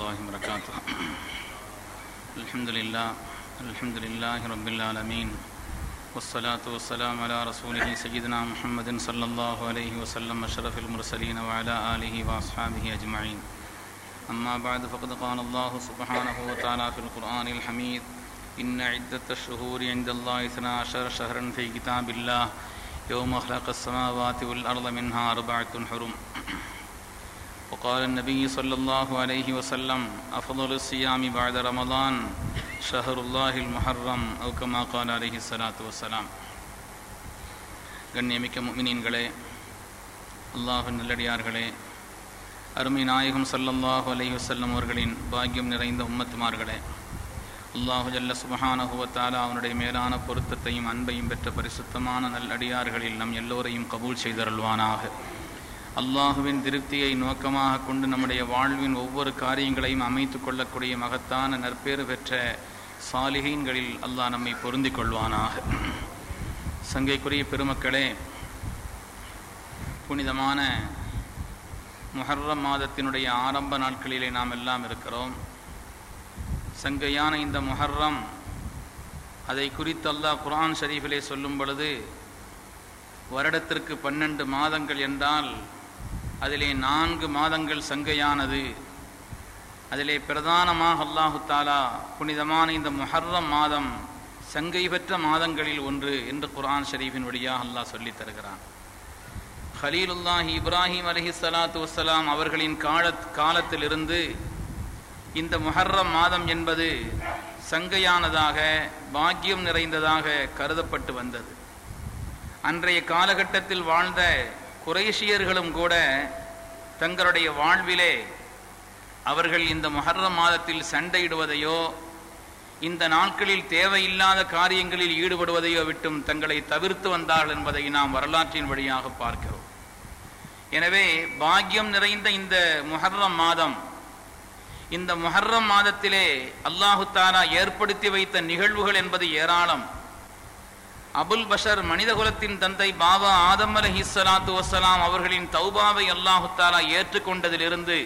الله وبركاته الحمد لله الحمد لله رب العالمين والصلاة والسلام على رسوله سيدنا محمد صلى الله عليه وسلم أشرف المرسلين وعلى آله وأصحابه أجمعين أما بعد فقد قال الله سبحانه وتعالى في القرآن الحميد إن عدة الشهور عند الله اثنا عشر شهرا في كتاب الله يوم خلق السماوات والأرض منها أربعة حرم وقال النبي صلى الله عليه وسلم أفضل الصيام بعد رمضان شهر الله المحرم أو كما قال عليه الصلاة والسلام கண்ணியமிக்க முமினீன்களே அல்லாஹின் நல்லடியார்களே அருமை நாயகம் ஸல்லல்லாஹு அலைஹி வஸல்லம் அவர்களின் பாக்கியம் நிறைந்த உம்மத்துமார்களே அல்லாஹு ஜல்ல சுபஹானஹுவத்தாலா அவனுடைய மேலான பொருத்தத்தையும் அன்பையும் பெற்ற பரிசுத்தமான நல்லடியார்களில் நம் எல்லோரையும் கபூல் செய்தருள்வானாக அல்லாஹுவின் திருப்தியை நோக்கமாக கொண்டு நம்முடைய வாழ்வின் ஒவ்வொரு காரியங்களையும் அமைத்து கொள்ளக்கூடிய மகத்தான நற்பேறு பெற்ற சாலிகீன்களில் அல்லாஹ் நம்மை பொருந்திக் கொள்வானாக சங்கைக்குரிய பெருமக்களே புனிதமான முஹர்ரம் மாதத்தினுடைய ஆரம்ப நாட்களிலே நாம் எல்லாம் இருக்கிறோம் சங்கையான இந்த முஹர்ரம் அதை குறித்து அல்லாஹ் குர்ஆன் ஷரீஃபிலே சொல்லும் பொழுது வருடத்திற்கு பன்னெண்டு மாதங்கள் என்றால் அதிலே நான்கு மாதங்கள் சங்கையானது அதிலே பிரதானமாக அல்லாஹு தாலா புனிதமான இந்த முஹர்ரம் மாதம் சங்கை பெற்ற மாதங்களில் ஒன்று என்று குர்ஆன் ஷரீஃபின் வழியாக அல்லாஹ் சொல்லித் தருகிறான் ஹலீலுல்லாஹி இப்ராஹிம் அலஹி சலாத்து வசலாம் அவர்களின் கால காலத்திலிருந்து இந்த முஹர்ரம் மாதம் என்பது சங்கையானதாக பாக்கியம் நிறைந்ததாக கருதப்பட்டு வந்தது அன்றைய காலகட்டத்தில் வாழ்ந்த குறைஷியர்களும் கூட தங்களுடைய வாழ்விலே அவர்கள் இந்த முஹர்ரம் மாதத்தில் சண்டையிடுவதையோ இந்த நாட்களில் தேவையில்லாத காரியங்களில் ஈடுபடுவதையோ விட்டும் தங்களை தவிர்த்து வந்தார்கள் என்பதை நாம் வரலாற்றின் வழியாக பார்க்கிறோம் எனவே பாக்கியம் நிறைந்த இந்த முஹர்ரம் மாதம் இந்த முஹர்ரம் மாதத்திலே அல்லாஹு தாலா ஏற்படுத்தி வைத்த நிகழ்வுகள் என்பது ஏராளம் அபுல் பஷர் மனிதகுலத்தின் தந்தை பாபா ஆதம் அலஹி சலாத்து வசலாம் அவர்களின் தௌபாவை அல்லாஹு தாலா ஏற்றுக்கொண்டதிலிருந்து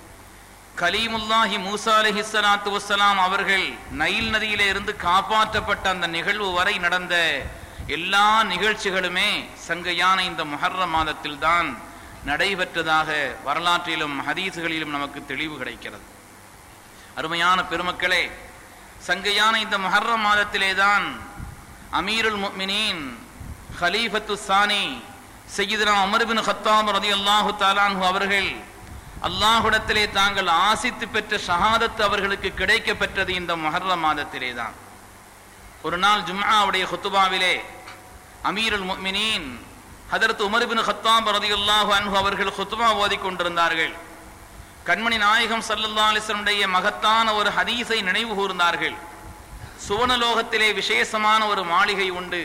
கலீமுல்லாஹி மூசா அலஹி சலாத்து வசலாம் அவர்கள் நைல் நதியிலே இருந்து காப்பாற்றப்பட்ட அந்த நிகழ்வு வரை நடந்த எல்லா நிகழ்ச்சிகளுமே சங்கையான இந்த முஹர்ரம் மாதத்தில் தான் நடைபெற்றதாக வரலாற்றிலும் ஹதீசுகளிலும் நமக்கு தெளிவு கிடைக்கிறது அருமையான பெருமக்களே சங்கையான இந்த முஹர்ரம் மாதத்திலே தான் அமீருல் முக்மினீன் ஹலீஃபத்து சானி செய்தினா அமர்பின் ஹத்தாம் ரதி அல்லாஹு தாலான்ஹு அவர்கள் அல்லாஹுடத்திலே தாங்கள் ஆசித்து பெற்ற ஷஹாதத்து அவர்களுக்கு கிடைக்க பெற்றது இந்த முஹர்ரம் மாதத்திலே தான் ஒரு நாள் ஜும்ஆவுடைய ஹுத்துபாவிலே அமீருல் முக்மினீன் ஹதரத் உமர் பின் ஹத்தாம் ரதியுல்லாஹு அன்ஹு அவர்கள் ஹுத்துபா ஓதி கொண்டிருந்தார்கள் கண்மணி நாயகம் சல்லல்லா அலிஸ்லமுடைய மகத்தான ஒரு ஹதீஸை நினைவு கூர்ந்தார்கள் சுவனலோகத்திலே விசேஷமான ஒரு மாளிகை உண்டு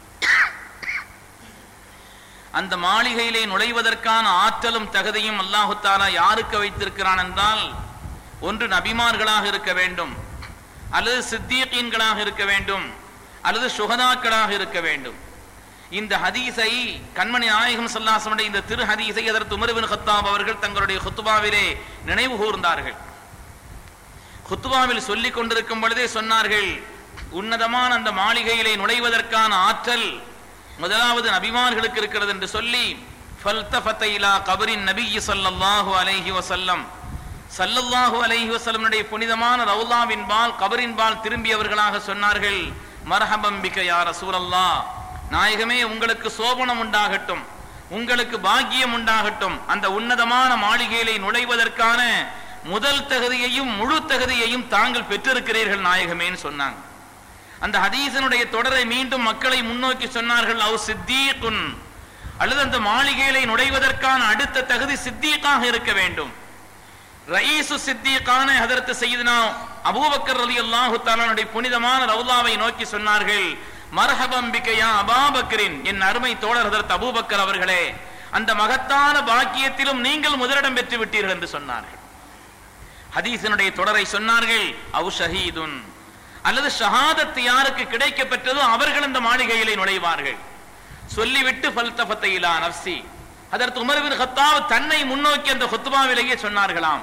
அந்த மாளிகையிலே நுழைவதற்கான ஆற்றலும் தகுதியும் அல்லாஹு தாலா யாருக்கு வைத்திருக்கிறான் என்றால் ஒன்று நபிமார்களாக இருக்க வேண்டும் அல்லது சித்தியக்கீன்களாக இருக்க வேண்டும் அல்லது சுகதாக்களாக இருக்க வேண்டும் இந்த ஹதீஸை கண்மணி நாயகம் சல்லாசமுடைய இந்த திரு ஹதீஸை அதற்கு உமர்பின் ஹத்தாப் அவர்கள் தங்களுடைய ஹுத்துபாவிலே நினைவு கூர்ந்தார்கள் ஹுத்துபாவில் சொல்லிக் கொண்டிருக்கும் பொழுதே சொன்னார்கள் உன்னதமான அந்த மாளிகையிலே நுழைவதற்கான ஆற்றல் முதலாவது நபிமார்களுக்கு இருக்கிறது என்று சொல்லி ஃபல்தஃபத்தைலா கபரின் நபிய் ஸல்லல்லாஹு அலைஹி வஸல்லம் ஸல்லல்லாஹு அலைஹி வஸல்லமுடைய புனிதமான ரவுலாவின் பால் கபரின் பால் திரும்பியவர்களாக சொன்னார்கள் மர்ஹபம் பிக யா ரசூலல்லாஹ் நாயகமே உங்களுக்கு சோபனம் உண்டாகட்டும் உங்களுக்கு பாக்கியம் உண்டாகட்டும் அந்த உன்னதமான மாளிகையிலே நுழைவதற்கான முதல் தகுதியையும் முழு தகுதியையும் தாங்கள் பெற்றிருக்கிறீர்கள் நாயகமேன்னு சொன்னாங்க அந்த ஹதீசனுடைய தொடரை மீண்டும் மக்களை முன்னோக்கி சொன்னார்கள் அவ் சித்தீக்குன் அல்லது அந்த மாளிகையிலே நுழைவதற்கான அடுத்த தகுதி சித்தீக்காக இருக்க வேண்டும் ரயீசு சித்தீக்கான ஹதரத்து செய்தனா அபூபக்கர் அலி அல்லாஹு தாலானுடைய புனிதமான ரவுலாவை நோக்கி சொன்னார்கள் மரஹபம் பிக்கையா அபாபக்கரின் என் அருமை தோழர் ஹதரத் அபூபக்கர் அவர்களே அந்த மகத்தான பாக்கியத்திலும் நீங்கள் முதலிடம் பெற்று விட்டீர்கள் என்று சொன்னார்கள் ஹதீசனுடைய தொடரை சொன்னார்கள் அவு ஷஹீதுன் அல்லது ஷஹாதத் யாருக்கு கிடைக்க பெற்றதோ அவர்கள் இந்த மாளிகையிலே நுழைவார்கள் சொல்லிவிட்டு ஃபல்தஃபத்தையிலா நப்சி அதற்கு உமர்பின் ஹத்தாப் தன்னை முன்னோக்கி அந்த ஹுத்பாவிலேயே சொன்னார்களாம்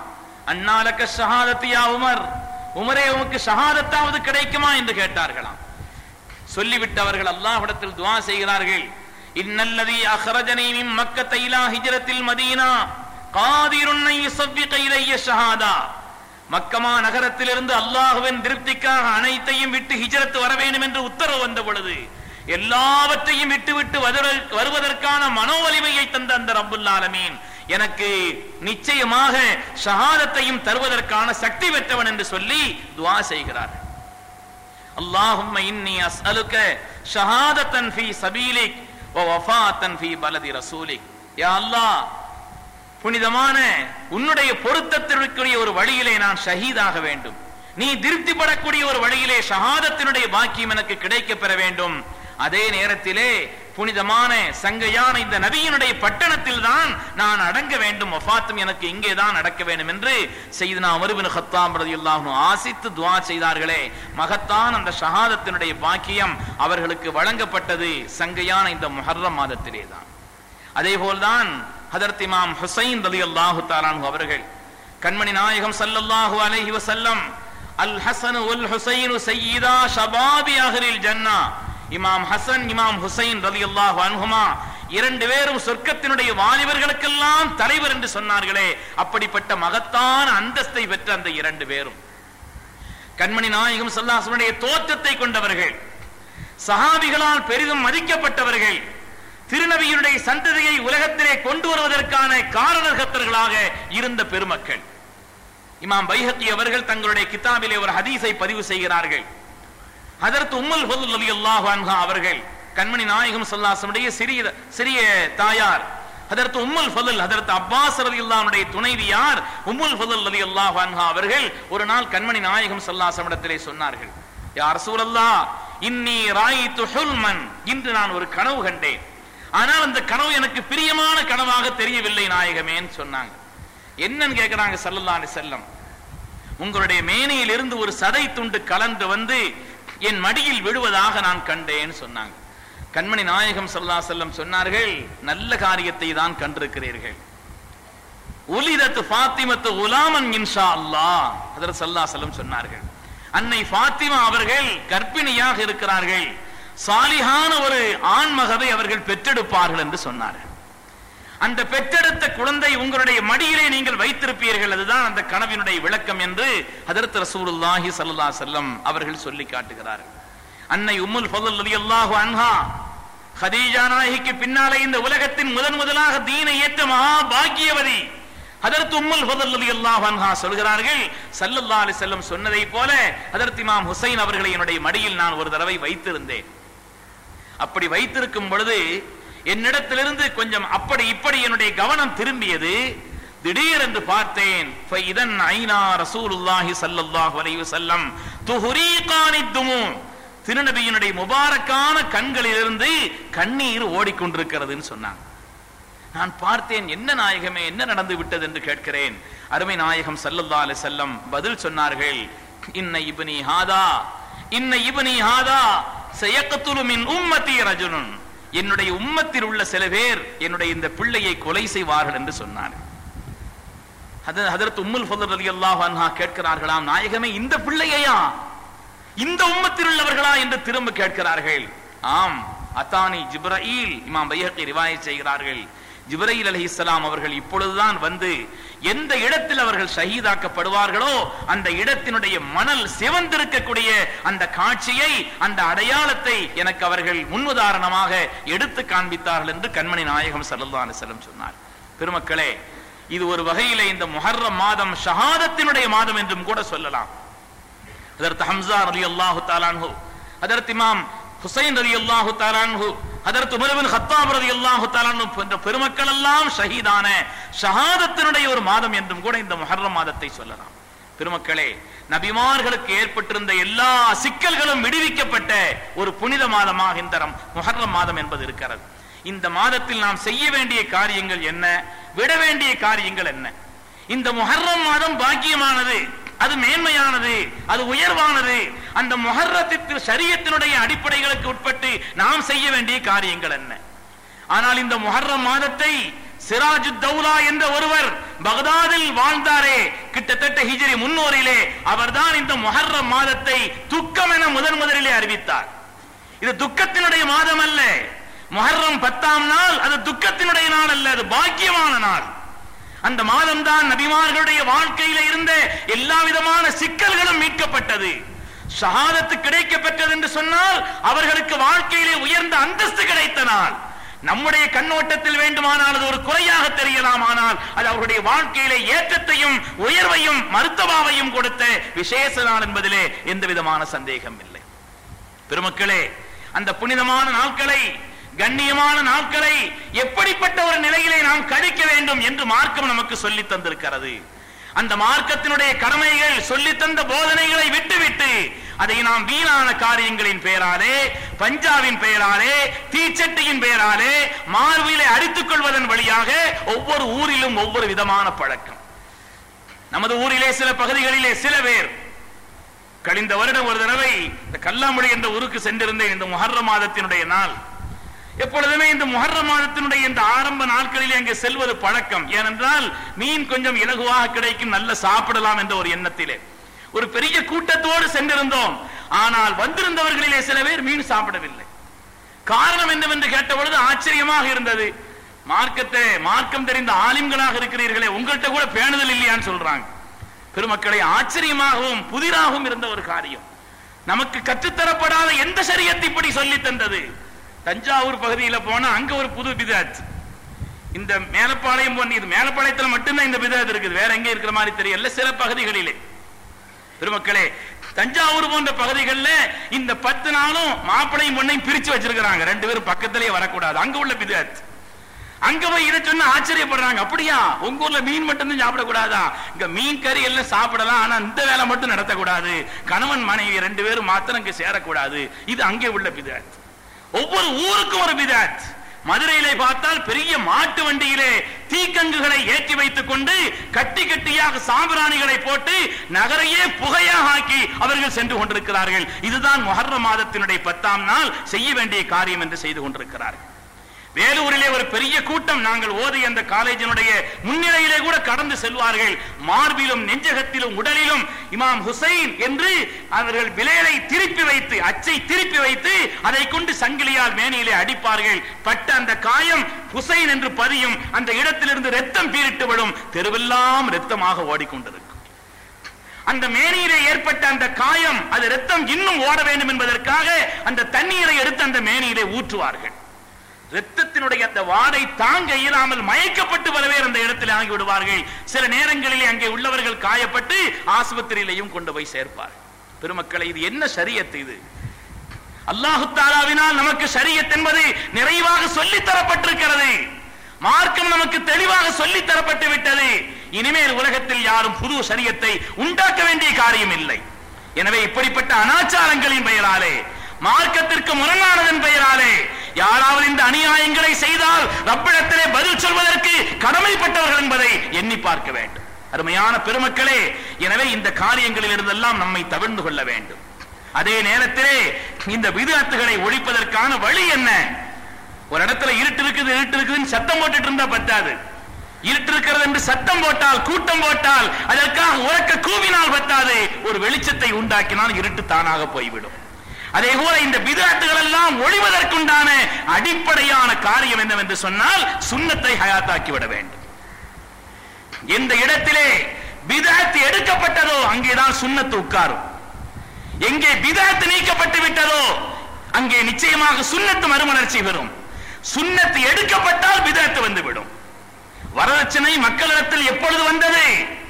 அன்னாலக்க ஷஹாதத்தியா உமர் உமரே உமக்கு ஷஹாதத்தாவது கிடைக்குமா என்று கேட்டார்களாம் சொல்லிவிட்டு அவர்கள் அல்லாஹ்விடத்தில் துவா செய்கிறார்கள் இன்னல்லதி அஹ்ரஜனி மின் மக்கத்த இலா ஹிஜ்ரத்தில் மதீனா காதிருன் அன் யுஸவ்விக இலைய ஷஹாதா மக்கமா நகரத்திலிருந்து அல்லாஹுவின் திருப்திக்காக அனைத்தையும் விட்டு ஹிஜ்ரத் வர வேண்டும் என்று உத்தரவு வந்த பொழுது எல்லாவற்றையும் விட்டுவிட்டு வதர- வருவதற்கான மனோவலிமையை தந்த அந்த ரப்புல் ஆலமீன் எனக்கு நிச்சயமாக ஷஹாதத்தையும் தருவதற்கான சக்தி பெற்றவன் என்று சொல்லி துவா செய்கிறார் اللهم إني أسألك شهادة في سبيلك ووفاة في بلد رسولك يا الله புனிதமான உன்னுடைய பொருத்தத்திற்குரிய ஒரு வழியிலே நான் ஷஹீதாக வேண்டும் நீ திருப்திப்படக்கூடிய ஒரு வழியிலே ஷஹாதத்தினுடைய பாக்கியம் எனக்கு கிடைக்க பெற வேண்டும் அதே நேரத்திலே புனிதமான சங்கையான இந்த நபியினுடைய பட்டணத்தில் தான் நான் அடங்க வேண்டும் வஃபாத்தும் எனக்கு இங்கே தான் அடக்க வேண்டும் என்று செய்தனா அமருபின் ஹத்தாம் ரதியுல்லாஹு ஆசித்து துவா செய்தார்களே மகத்தான் அந்த ஷஹாதத்தினுடைய பாக்கியம் அவர்களுக்கு வழங்கப்பட்டது சங்கையான இந்த முஹர்ரம் மாதத்திலே தான் அதே போல்தான் ஹதரத் இமாம் ஹுசைன் ரலி அல்லாஹு அவர்கள் கண்மணி நாயகம் ஸல்லல்லாஹு அலைஹி வஸல்லம் அல் ஹசன் உல் ஹுசைன் சையீதா ஷபாபி அஹ்லில் ஜன்னா இமாம் ஹசன் இமாம் ஹுசைன் ரலியல்லாஹு அன்ஹுமா இரண்டு பேரும் சொர்க்கத்தினுடைய வாலிபர்களுக்கெல்லாம் தலைவர் என்று சொன்னார்களே அப்படிப்பட்ட மகத்தான அந்தஸ்தை பெற்ற அந்த இரண்டு பேரும் கண்மணி நாயகம் ஸல்லல்லாஹு தோற்றத்தை கொண்டவர்கள் சஹாபிகளால் பெரிதும் மதிக்கப்பட்டவர்கள் திருநபியினுடைய சந்ததியை உலகத்திலே கொண்டு வருவதற்கான காரணகர்த்தர்களாக இருந்த பெருமக்கள் இமாம் பைஹக்கி அவர்கள் தங்களுடைய கிதாபிலே ஒரு ஹதீஸை பதிவு செய்கிறார்கள் அதற்கு உம்முல் ஃபதுல் ரலியல்லாஹு அன்ஹா அவர்கள் கண்மணி நாயகம் ஸல்லல்லாஹு சிறிய சிறிய தாயார் அதற்கு உம்முல் ஃபதுல் அதற்கு அப்பாஸ் ரலியல்லாஹுடைய துணைவியார் உம்முல் ஃபதுல் ரலியல்லாஹு அன்ஹா அவர்கள் ஒரு நாள் கண்மணி நாயகம் ஸல்லல்லாஹு இடத்திலே சொன்னார்கள் யா ரசூலல்லாஹ் இன்னி ராயித்து ஹுல்மன் இன்று நான் ஒரு கனவு கண்டேன் ஆனால் அந்த கனவு எனக்கு பிரியமான கனவாக தெரியவில்லை நாயகமேன்னு சொன்னாங்க என்னன்னு கேட்கிறாங்க ஸல்லல்லாஹு அலைஹி வஸல்லம் உங்களுடைய மேனையில் இருந்து ஒரு சதை துண்டு கலந்து வந்து என் மடியில் விழுவதாக நான் கண்டேன்னு சொன்னாங்க கண்மணி நாயகம் ஸல்லல்லாஹு அலைஹி வஸல்லம் சொன்னார்கள் நல்ல காரியத்தை தான் கண்டிருக்கிறீர்கள் உலிதத்து ஃபாத்திமத்து உலாமன் இன்ஷா அல்லாஹ் ஹதரத் ஸல்லல்லாஹு அலைஹி வஸல்லம் சொன்னார்கள் அன்னை ஃபாத்திமா அவர்கள் கர்ப்பிணியாக இருக்கிறார்கள் சாலிஹான ஒரு ஆண்மகவை அவர்கள் பெற்றெடுப்பார்கள் என்று சொன்னார்கள் அந்த பெற்றெடுத்த குழந்தை உங்களுடைய மடியிலே நீங்கள் வைத்திருப்பீர்கள் அதுதான் அந்த கனவினுடைய விளக்கம் என்று ஹதரத் ரசூலுல்லாஹி ஸல்லல்லாஹு அலைஹி வஸல்லம் அவர்கள் சொல்லி காட்டுகிறார்கள் அன்னை உம்முல் ஃபضல் ரலியல்லாஹு அன்ஹா ஹதீஜா நாயகிக்கு பின்னாலே இந்த உலகத்தின் முதன் முதலாக தீனை ஏற்ற மகா பாக்கியவதி ஹதரத் உம்முல் ஃபضல் ரலியல்லாஹு அன்ஹா சொல்கிறார்கள் ஸல்லல்லாஹு அலைஹி வஸல்லம் சொன்னதை போல ஹதரத் இமாம் ஹுசைன் அவர்களை என்னுடைய மடியில் நான் ஒரு தடவை வைத்திருந்தேன் அப்படி வைத்திருக்கும் பொழுது என்னிடத்திலிருந்து கொஞ்சம் அப்படி இப்படி என்னுடைய கவனம் திரும்பியது திடீர் என்று பார்த்தேன் இதன் ஐநா ரசூலுல்லாஹி ஸல்லல்லாஹு அலைஹி வஸல்லம் துஹரீகானி துமு திருநபியினுடைய முபாரக்கான கண்களிலிருந்து கண்ணீர் ஓடிக்கொண்டிருக்கிறதுன்னு சொன்னாங்க நான் பார்த்தேன் என்ன நாயகமே என்ன நடந்து விட்டது என்று கேட்கிறேன் அருமை நாயகம் ஸல்லல்லாஹு அலைஹி வஸல்லம் பதில் சொன்னார்கள் இன்ன இப்னி ஹாதா இன்ன இப்னி ஹாதா சயக்துலு மின் உம்மதி ரஜுலுன் என்னுடைய உம்மத்தில் உள்ள சில பேர் என்னுடைய இந்த பிள்ளையை கொலை செய்வார்கள் என்று சொன்னார் அது ஹதரத் உம்முல் ஃபதல் ரலியல்லாஹு அன்ஹா கேட்கிறார்களாம் நாயகமே இந்த பிள்ளையையா இந்த உம்மத்தில் உள்ளவர்களா என்று திரும்ப கேட்கிறார்கள் ஆம் அத்தானி ஜிப்ரஈல் இமாம் பைஹக்கி ரிவாயத் செய்கிறார்கள் ஜிப்ரீல் அலைஹிஸ்ஸலாம் அவர்கள் இப்பொழுதுதான் வந்து எந்த இடத்தில் அவர்கள் ஷஹீதாக்கப்படுவார்களோ அந்த இடத்தினுடைய மணல் சிவந்திருக்கக்கூடிய அந்த காட்சியை அந்த அடையாளத்தை எனக்கு அவர்கள் முன்னுதாரணமாக எடுத்து காண்பித்தார்கள் என்று கண்மணி நாயகம் ஸல்லல்லாஹு அலைஹி வஸல்லம் சொன்னார் பெருமக்களே இது ஒரு வகையிலே இந்த முஹர்ரம் மாதம் ஷஹாதத்தினுடைய மாதம் என்றும் கூட சொல்லலாம் அதற்கு ஹம்சா ரலி அல்லாஹு தாலான்ஹு அதற்கு இமாம் ஹுசைன் ரலி அல்லாஹு தாலான்ஹு அதற்கு உமர்பின் ஹத்தாப் ரலி அல்லாஹு தாலான்ஹு போன்ற பெருமக்கள் எல்லாம் ஷஹீதான ஷஹாதத்தினுடைய ஒரு மாதம் என்றும் கூட இந்த முஹர்ரம் மாதத்தை சொல்லலாம் பெருமக்களே நபிமார்களுக்கு ஏற்பட்டிருந்த எல்லா சிக்கல்களும் விடுவிக்கப்பட்ட ஒரு புனித மாதமாக இந்த ரம்- முஹர்ரம் மாதம் என்பது இருக்கிறது இந்த மாதத்தில் நாம் செய்ய வேண்டிய காரியங்கள் என்ன விட வேண்டிய காரியங்கள் என்ன இந்த முஹர்ரம் மாதம் பாக்கியமானது அது மேன்மையானது அது உயர்வானது அந்த முஹர்ரத்திற்கு சரியத்தினுடைய அடிப்படைகளுக்கு உட்பட்டு நாம் செய்ய வேண்டிய காரியங்கள் என்ன ஆனால் இந்த முஹர்ரம் மாதத்தை சிராஜு தௌலா என்ற ஒருவர் பகதாதில் வாழ்ந்தாரே கிட்டத்தட்ட ஹிஜ்ரி முன்னோரிலே அவர்தான் இந்த முஹர்ரம் மாதத்தை துக்கம் என முதன் முதலிலே அறிவித்தார் இது துக்கத்தினுடைய மாதம் அல்ல முஹர்ரம் பத்தாம் நாள் அது துக்கத்தினுடைய நாள் அல்ல அது பாக்கியமான நாள் அந்த மாதம் தான் நபிமார்களுடைய வாழ்க்கையில இருந்த எல்லா விதமான சிக்கல்களும் மீட்கப்பட்டது ஷஹாதத்து கிடைக்க பெற்றது என்று சொன்னால் அவர்களுக்கு வாழ்க்கையிலே உயர்ந்த அந்தஸ்து கிடைத்த நாள் நம்முடைய கண்ணோட்டத்தில் வேண்டுமானால் அது ஒரு குறையாக தெரியலாம் ஆனால் அது அவருடைய வாழ்க்கையிலே ஏற்றத்தையும் உயர்வையும் மருத்துவாவையும் கொடுத்த விசேஷ நாள் என்பதிலே எந்த விதமான சந்தேகம் இல்லை பெருமக்களே அந்த புனிதமான நாட்களை கண்ணியமான நாட்களை எப்படிப்பட்ட ஒரு நிலையிலே நாம் கழிக்க வேண்டும் என்று மார்க்கம் நமக்கு சொல்லி தந்திருக்கிறது அந்த மார்க்கத்தினுடைய கடமைகள் சொல்லி தந்த போதனைகளை விட்டுவிட்டு அதை நாம் வீணான காரியங்களின் பெயராலே பஞ்சாவின் பெயராலே தீச்சட்டியின் பெயராலே மார்பிலே அடித்துக் கொள்வதன் வழியாக ஒவ்வொரு ஊரிலும் ஒவ்வொரு விதமான பழக்கம் நமது ஊரிலே சில பகுதிகளிலே சில பேர் கழிந்த வருடம் ஒரு தடவை இந்த கல்லாமொழி என்ற ஊருக்கு சென்றிருந்தேன் இந்த முஹர்ர மாதத்தினுடைய நாள் எப்பொழுதுமே இந்த முஹர்ர மாதத்தினுடைய இந்த ஆரம்ப நாட்களிலே அங்கே செல்வது பழக்கம் ஏனென்றால் மீன் கொஞ்சம் இலகுவாக கிடைக்கும் நல்ல சாப்பிடலாம் என்ற ஒரு எண்ணத்திலே ஒரு பெரிய கூட்டத்தோடு சென்றிருந்தோம் ஆனால் வந்திருந்தவர்களிலே சில பேர் மீன் சாப்பிடவில்லை காரணம் என்னவென்று கேட்ட பொழுது ஆச்சரியமாக இருந்தது மார்க்கத்தை மார்க்கம் தெரிந்த ஆலிம்களாக இருக்கிறீர்களே உங்கள்கிட்ட கூட பேணுதல் இல்லையான்னு சொல்றாங்க பெருமக்களை ஆச்சரியமாகவும் புதிராகவும் இருந்த ஒரு காரியம் நமக்கு கற்றுத்தரப்படாத எந்த சரியத்தை இப்படி சொல்லி தந்தது தஞ்சாவூர் பகுதியில் போனா அங்க ஒரு புது பிதாத் இந்த மேலப்பாளையம் போன்ற இது மேலப்பாளையத்தில் மட்டும்தான் இந்த பிதாத் இருக்குது வேற எங்க இருக்கிற மாதிரி தெரியல சில பகுதிகளிலே பெருமக்களே தஞ்சாவூர் போன்ற பகுதிகளில் இந்த பத்து நாளும் மாப்பிளையும் பொண்ணையும் பிரிச்சு வச்சிருக்கிறாங்க ரெண்டு பேரும் பக்கத்திலே வரக்கூடாது அங்க உள்ள பிதாத் அங்க போய் இதை சொன்ன ஆச்சரியப்படுறாங்க அப்படியா உங்க ஊர்ல மீன் மட்டும் தான் சாப்பிடக்கூடாதா இங்க மீன் கறி எல்லாம் சாப்பிடலாம் ஆனா இந்த வேலை மட்டும் நடத்தக்கூடாது கணவன் மனைவி ரெண்டு பேரும் மாத்திரம் இங்க சேரக்கூடாது இது அங்கே உள்ள பிதாத் ஒவ்வொரு ஊருக்கும் ஒரு பிதாத் மதுரையிலே பார்த்தால் பெரிய மாட்டு வண்டியிலே தீக்கங்குகளை ஏற்றி வைத்துக் கொண்டு கட்டி கட்டியாக சாம்பிராணிகளை போட்டு நகரையே புகையாக ஆக்கி அவர்கள் சென்று கொண்டிருக்கிறார்கள் இதுதான் மொஹர்ர மாதத்தினுடைய பத்தாம் நாள் செய்ய வேண்டிய காரியம் என்று செய்து கொண்டிருக்கிறார்கள் வேலூரிலே ஒரு பெரிய கூட்டம் நாங்கள் ஓதிய அந்த காலேஜினுடைய முன்னிலையிலே கூட கடந்து செல்வார்கள் மார்பிலும் நெஞ்சகத்திலும் உடலிலும் இமாம் ஹுசைன் என்று அவர்கள் விலையை திருப்பி வைத்து அச்சை திருப்பி வைத்து அதை கொண்டு சங்கிலியால் மேனியிலே அடிப்பார்கள் பட்ட அந்த காயம் ஹுசைன் என்று பதியும் அந்த இடத்திலிருந்து ரத்தம் பீரிட்டு விடும் தெருவெல்லாம் ரத்தமாக ஓடிக்கொண்டிருக்கும் அந்த மேனியிலே ஏற்பட்ட அந்த காயம் அது ரத்தம் இன்னும் ஓட வேண்டும் என்பதற்காக அந்த தண்ணீரை எடுத்து அந்த மேனியிலே ஊற்றுவார்கள் ரத்தத்தினுடைய அந்த வாடை தாங்க இயலாமல் மயக்கப்பட்டு வரவே அந்த இடத்தில் ஆகி விடுவார்கள் சில நேரங்களிலே அங்கே உள்ளவர்கள் காயப்பட்டு ஆஸ்பத்திரியிலையும் கொண்டு போய் சேர்ப்பார் பெருமக்களை இது என்ன சரியத்து இது அல்லாஹு தாலாவினால் நமக்கு ஷரியத் என்பது நிறைவாக சொல்லி தரப்பட்டிருக்கிறது மார்க்கம் நமக்கு தெளிவாக சொல்லி தரப்பட்டு விட்டது இனிமேல் உலகத்தில் யாரும் புது சரியத்தை உண்டாக்க வேண்டிய காரியம் இல்லை எனவே இப்படிப்பட்ட அனாச்சாரங்களின் பெயராலே மார்க்கத்திற்கு முரணானதன் பெயராலே யாராவது இந்த அநியாயங்களை செய்தால் ரப்பிடத்திலே பதில் சொல்வதற்கு கடமைப்பட்டவர்கள் என்பதை எண்ணி பார்க்க வேண்டும் அருமையான பெருமக்களே எனவே இந்த காரியங்களில் இருந்தெல்லாம் நம்மை தவிர்ந்து கொள்ள வேண்டும் அதே நேரத்திலே இந்த விதத்துகளை ஒழிப்பதற்கான வழி என்ன ஒரு இடத்துல இருட்டு இருக்குது இருட்டு இருக்குதுன்னு சத்தம் போட்டுட்டு இருந்தா பத்தாது இருட்டு இருக்கிறது என்று சத்தம் போட்டால் கூட்டம் போட்டால் அதற்காக உறக்க கூவினால் பத்தாது ஒரு வெளிச்சத்தை உண்டாக்கினால் இருட்டு தானாக போய்விடும் அதே போல இந்த பிதாத்துகள் எல்லாம் ஒழிவதற்குண்டான அடிப்படையான காரியம் என்னவென்று சொன்னால் சுண்ணத்தை ஹயாத்தாக்கி விட வேண்டும் எந்த இடத்திலே பிதாத்து எடுக்கப்பட்டதோ அங்கேதான் சுண்ணத்து உட்காரும் எங்கே பிதாத்து நீக்கப்பட்டு விட்டதோ அங்கே நிச்சயமாக சுண்ணத்து மறுமலர்ச்சி பெறும் சுண்ணத்து எடுக்கப்பட்டால் பிதாத்து வந்துவிடும் வரதட்சணை மக்களிடத்தில் எப்பொழுது வந்தது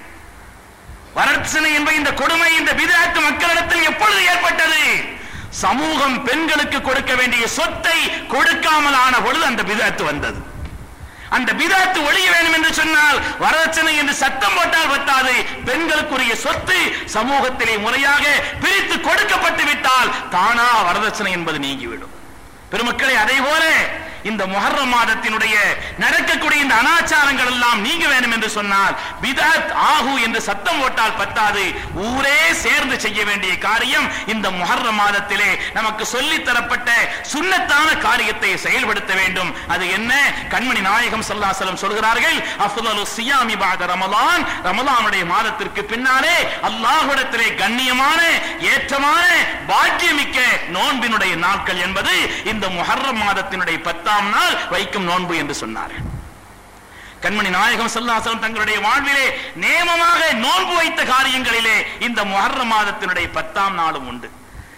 வரதட்சணை என்ப இந்த கொடுமை இந்த பிதாத்து மக்களிடத்தில் எப்பொழுது ஏற்பட்டது சமூகம் பெண்களுக்கு கொடுக்க வேண்டிய சொத்தை கொடுக்காமல் ஆன பொழுது அந்த பிதாத்து வந்தது அந்த பிதாத்து ஒழிய வேண்டும் என்று சொன்னால் வரதட்சணை என்று சத்தம் போட்டால் பத்தாது பெண்களுக்குரிய சொத்து சமூகத்திலே முறையாக பிரித்து கொடுக்கப்பட்டு விட்டால் தானா வரதட்சணை என்பது நீங்கிவிடும் பெருமக்களை அதே போல இந்த முஹர்ரம் மாதத்தினுடைய நடக்கக்கூடிய இந்த அனாச்சாரங்கள் எல்லாம் நீங்க வேண்டும் என்று சொன்னால் பிதத் ஆகு என்று சத்தம் போட்டால் பத்தாது ஊரே சேர்ந்து செய்ய வேண்டிய காரியம் இந்த முஹர்ரம் மாதத்திலே நமக்கு சொல்லித் தரப்பட்ட சுன்னத்தான காரியத்தை செயல்படுத்த வேண்டும் அது என்ன கண்மணி நாயகம் ஸல்லல்லாஹு சொல்கிறார்கள் அஃதலு சியாமி பாத ரமலான் ரமலானுடைய மாதத்திற்கு பின்னாலே அல்லாஹ்விடத்திலே கண்ணியமான ஏற்றமான பாக்கியமிக்க நோன்பினுடைய நாட்கள் என்பது இந்த முஹர்ரம் மாதத்தினுடைய பத்தாம் நாள் வைக்கும் நோன்பு என்று சொன்னார்கள் கண்மணி நாயகம் ஸல்லல்லாஹு தங்களுடைய வாழ்விலே நேமமாக நோன்பு வைத்த காரியங்களிலே இந்த முஹர்ரம் மாதத்தினுடைய பத்தாம் நாளும் உண்டு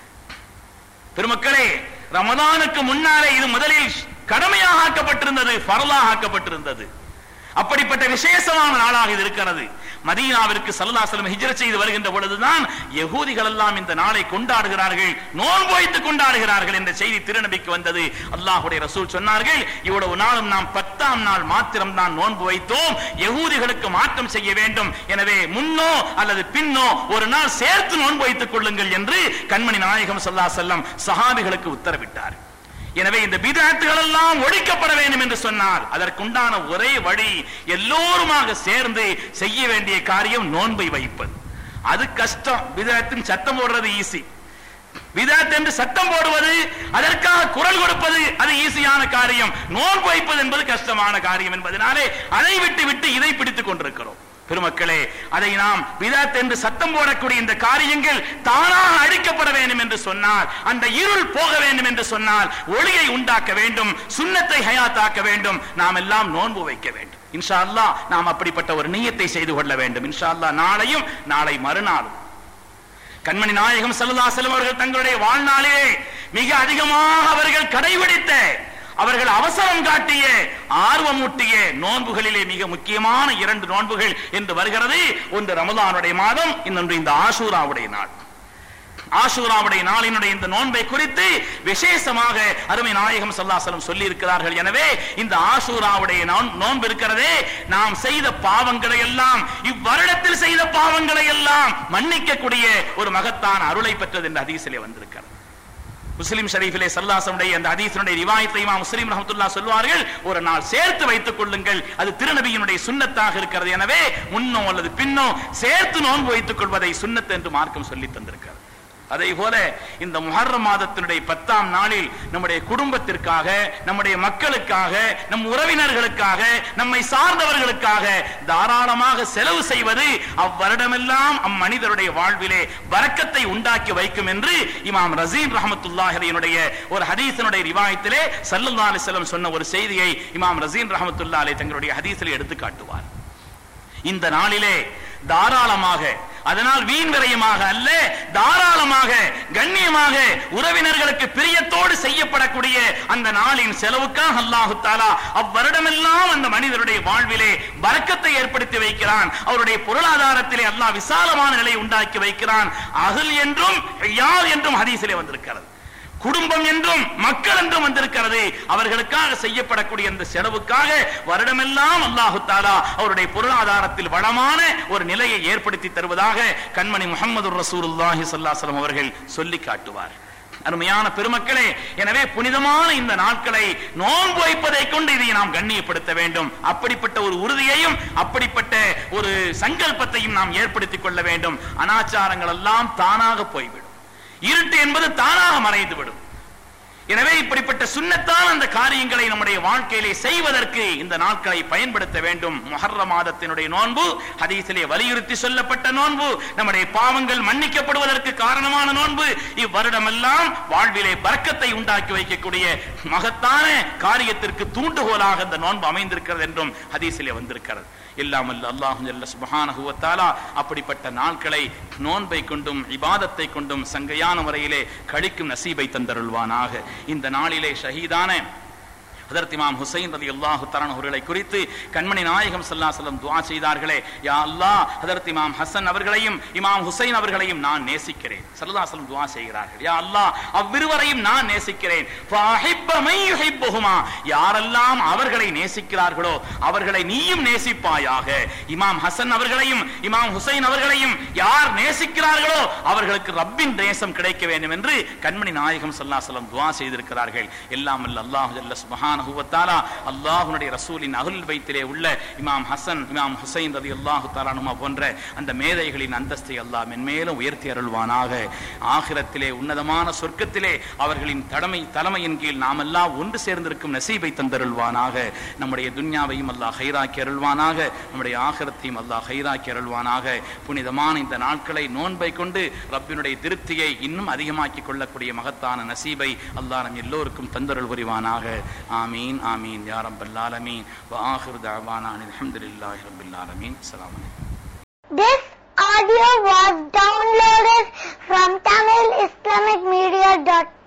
பெருமக்களே ரமதானுக்கு முன்னாலே இது முதலில் கடமையாக ஆக்கப்பட்டிருந்தது ஃபரலாக ஆக்கப்பட்டிருந்தது அப்படிப்பட்ட விசேஷமான நாளாக இது இருக்கிறது மதீனாவிற்கு சல்லல்லாஹு ஹிஜ்ரத் செய்து வருகின்ற பொழுதுதான் யகூதிகள் எல்லாம் இந்த நாளை கொண்டாடுகிறார்கள் நோன்பு வைத்து கொண்டாடுகிறார்கள் என்ற செய்தி திருநபிக்கு வந்தது அல்லாஹ்வுடைய ரசூல் சொன்னார்கள் இவ்வளவு நாளும் நாம் பத்தாம் நாள் மாத்திரம் தான் நோன்பு வைத்தோம் யகூதிகளுக்கு மாற்றம் செய்ய வேண்டும் எனவே முன்னோ அல்லது பின்னோ ஒரு நாள் சேர்த்து நோன்பு வைத்துக் கொள்ளுங்கள் என்று கண்மணி நாயகம் ஸல்லல்லாஹு அலைஹி வஸல்லம் சஹாபிகளுக்கு உத்தரவிட்டார் எனவே இந்த பிதாத்துகள் எல்லாம் ஒழிக்கப்பட வேண்டும் என்று சொன்னார் அதற்குண்டான ஒரே வழி எல்லோருமாக சேர்ந்து செய்ய வேண்டிய காரியம் நோன்பை வைப்பது அது கஷ்டம் பிதாத்தின் சத்தம் போடுறது ஈஸி விதாத் என்று சத்தம் போடுவது அதற்காக குரல் கொடுப்பது அது ஈஸியான காரியம் நோன்பு வைப்பது என்பது கஷ்டமான காரியம் என்பதனாலே அதை விட்டு விட்டு இதை பிடித்துக் கொண்டிருக்கிறோம் பெருமக்களே அதை நாம் விதாத் என்று சத்தம் போடக்கூடிய இந்த காரியங்கள் தானாக அழிக்கப்பட வேண்டும் என்று சொன்னால் அந்த இருள் போக வேண்டும் என்று சொன்னால் ஒளியை உண்டாக்க வேண்டும் சுண்ணத்தை ஹயாத்தாக்க வேண்டும் நாம் எல்லாம் நோன்பு வைக்க வேண்டும் இன்ஷா அல்லாஹ் நாம் அப்படிப்பட்ட ஒரு நியத்தை செய்து கொள்ள வேண்டும் இன்ஷா அல்லாஹ் நாளையும் நாளை மறுநாளும் கண்மணி நாயகம் ஸல்லல்லாஹு அலைஹி அவர்கள் தங்களுடைய வாழ்நாளிலே மிக அதிகமாக அவர்கள் கடைபிடித்த அவர்கள் அவசரம் காட்டிய ஆர்வமூட்டிய நோன்புகளிலே மிக முக்கியமான இரண்டு நோன்புகள் என்று வருகிறது ஒன்று ரமலானுடைய மாதம் இன்னொன்று இந்த ஆஷூராவுடைய நாள் ஆஷூராவுடைய நாளினுடைய இந்த நோன்பை குறித்து விசேஷமாக அருமை நாயகம் சல்லாசலம் சொல்லி இருக்கிறார்கள் எனவே இந்த ஆஷூராவுடைய நோன்- நோன்பு இருக்கிறதே நாம் செய்த பாவங்களை எல்லாம் இவ்வருடத்தில் செய்த பாவங்களை எல்லாம் மன்னிக்கக்கூடிய ஒரு மகத்தான அருளை பெற்றது என்று ஹதீஸிலே வந்திருக்கிறது முஸ்லிம் ஷரீஃபிலே சல்லாசனுடைய அந்த ஹதீஸினுடைய ரிவாயத்தை இமாம் முஸ்லிம் ரஹமத்துல்லாஹ் சொல்வார்கள் ஒரு நாள் சேர்த்து வைத்துக் கொள்ளுங்கள் அது திருநபியினுடைய சுன்னத்தாக இருக்கிறது எனவே முன்னோ அல்லது பின்னோ சேர்த்து நோன்பு வைத்துக் கொள்வதை சுன்னத் என்று மார்க்கம் சொல்லி தந்திருக்கிறது அதே போல இந்த முஹர்ரம் மாதத்தினுடைய பத்தாம் நாளில் நம்முடைய குடும்பத்திற்காக நம்முடைய மக்களுக்காக நம் உறவினர்களுக்காக நம்மை சார்ந்தவர்களுக்காக தாராளமாக செலவு செய்வது அவ்வருடமெல்லாம் அம்மனிதருடைய வாழ்விலே வரக்கத்தை உண்டாக்கி வைக்கும் என்று இமாம் ரசீன் ரஹமத்துல்லாஹினுடைய ஒரு ஹதீஸினுடைய ரிவாயத்திலே சல்லல்லாஹு அலைஹி வஸல்லம் சொன்ன ஒரு செய்தியை இமாம் ரசீன் ரஹமத்துல்லாஹி அலைஹி தங்களுடைய ஹதீஸில் எடுத்து காட்டுவார் இந்த நாளிலே தாராளமாக அதனால் வீண் விரயமாக அல்ல தாராளமாக கண்ணியமாக உறவினர்களுக்கு பிரியத்தோடு செய்யப்படக்கூடிய அந்த நாளின் செலவுக்காக அல்லாஹு தாலா அவ்வருடமெல்லாம் அந்த மனிதருடைய வாழ்விலே பறக்கத்தை ஏற்படுத்தி வைக்கிறான் அவருடைய பொருளாதாரத்திலே அல்லாஹ் விசாலமான நிலையை உண்டாக்கி வைக்கிறான் அகல் என்றும் யார் என்றும் ஹதீஸிலே வந்திருக்கிறது குடும்பம் என்றும் மக்கள் என்றும் வந்திருக்கிறது அவர்களுக்காக செய்யப்படக்கூடிய அந்த செலவுக்காக வருடமெல்லாம் அல்லாஹு தாலா அவருடைய பொருளாதாரத்தில் வளமான ஒரு நிலையை ஏற்படுத்தி தருவதாக கண்மணி முகமது ரசூலுல்லாஹி ஸல்லல்லாஹு அவர்கள் சொல்லி காட்டுவார் அருமையான பெருமக்களே எனவே புனிதமான இந்த நாட்களை நோன்பு வைப்பதை கொண்டு இதை நாம் கண்ணியப்படுத்த வேண்டும் அப்படிப்பட்ட ஒரு உறுதியையும் அப்படிப்பட்ட ஒரு சங்கல்பத்தையும் நாம் ஏற்படுத்திக் கொள்ள வேண்டும் அனாச்சாரங்கள் எல்லாம் தானாக போய்விடும் இருட்டு என்பது தானாக மறைந்துவிடும் எனவே இப்படிப்பட்ட சுன்னத்தான அந்த காரியங்களை நம்முடைய வாழ்க்கையிலே செய்வதற்கு இந்த நாட்களை பயன்படுத்த வேண்டும் முஹர்ர மாதத்தினுடைய நோன்பு ஹதீஸிலே வலியுறுத்தி சொல்லப்பட்ட நோன்பு நம்முடைய பாவங்கள் மன்னிக்கப்படுவதற்கு காரணமான நோன்பு இவ்வருடமெல்லாம் வாழ்விலே பறக்கத்தை உண்டாக்கி வைக்கக்கூடிய மகத்தான காரியத்திற்கு தூண்டுகோலாக இந்த நோன்பு அமைந்திருக்கிறது என்றும் ஹதீஸிலே வந்திருக்கிறது எல்லாம் அல்ல அல்லாஹு ஜல்ல சுப்ஹானஹு வ தஆலா அப்படிப்பட்ட நாட்களை நோன்பை கொண்டும் இபாதத்தை கொண்டும் சங்கையான முறையிலே கழிக்கும் நசீபை தந்தருள்வானாக இந்த நாளிலே ஷஹீதான ஹதரத் இமாம் ஹுசைன் ரதி அல்லாஹு தரன் அவர்களை குறித்து கண்மணி நாயகம் ஸல்லல்லாஹு அலைஹி வஸல்லம் துஆ செய்தார்களே யா அல்லாஹ் ஹதரத் இமாம் ஹசன் அவர்களையும் இமாம் ஹுசைன் அவர்களையும் நான் நேசிக்கிறேன் ஸல்லல்லாஹு அலைஹி வஸல்லம் துஆ செய்கிறார்கள் யா அல்லாஹ் அவ்விருவரையும் நான் நேசிக்கிறேன் ஃபஅஹிப்ப மன் யுஹிப்புஹுமா யாரெல்லாம் அவர்களை நேசிக்கிறார்களோ அவர்களை நீயும் நேசிப்பாயாக இமாம் ஹசன் அவர்களையும் இமாம் ஹுசைன் அவர்களையும் யார் நேசிக்கிறார்களோ அவர்களுக்கு ரப்பின் நேசம் கிடைக்க வேண்டும் என்று கண்மணி நாயகம் ஸல்லல்லாஹு துவா செய்திருக்கிறார்கள் எல்லாம் அல்ல அல்லாஹு ஜல்ல சுப்ஹானஹு வ தஆலா அல்லாஹ்வுடைய ரசூலின் அஹ்லுல் பைத்திலே உள்ள இமாம் ஹசன் இமாம் ஹுசைன் ரலியல்லாஹு தஆலா அன்ஹுமா போன்ற அந்த மேதைகளின் அந்தஸ்தை அல்லாஹ் மென்மேலும் உயர்த்தி அருள்வானாக ஆகிரத்திலே உன்னதமான சொர்க்கத்திலே அவர்களின் தலைமை தலைமையின் கீழ் நாமெல்லாம் ஒன்று சேர்ந்திருக்கும் நசீபை தந்தருள்வானாக நம்முடைய துன்யாவையும் அல்லாஹ் ஹைராக்கி அருள்வானாக நம்முடைய ஆகிரத்தையும் அல்லாஹ் ஹைராக்கி அருள்வானாக புனிதமான இந்த நாட்களை நோன்பை கொண்டு ரப்பினுடைய திருப்தியை இன்னும் அதிகமாக்கி கொள்ளக்கூடிய மகத்தான நசீபை அல்லாஹ் நம் எல்லோருக்கும் தந்தருள் புரிவானாக ஆமீன் ஆமீன் யா ரப்பல் ஆலமீன் வ ஆஹிரு தஅவானா அல்ஹம்துலில்லாஹி ரப்பில் ஆலமீன் அஸ்ஸலாமு அலைக்கும் This audio was downloaded from TamilIslamicMedia.com.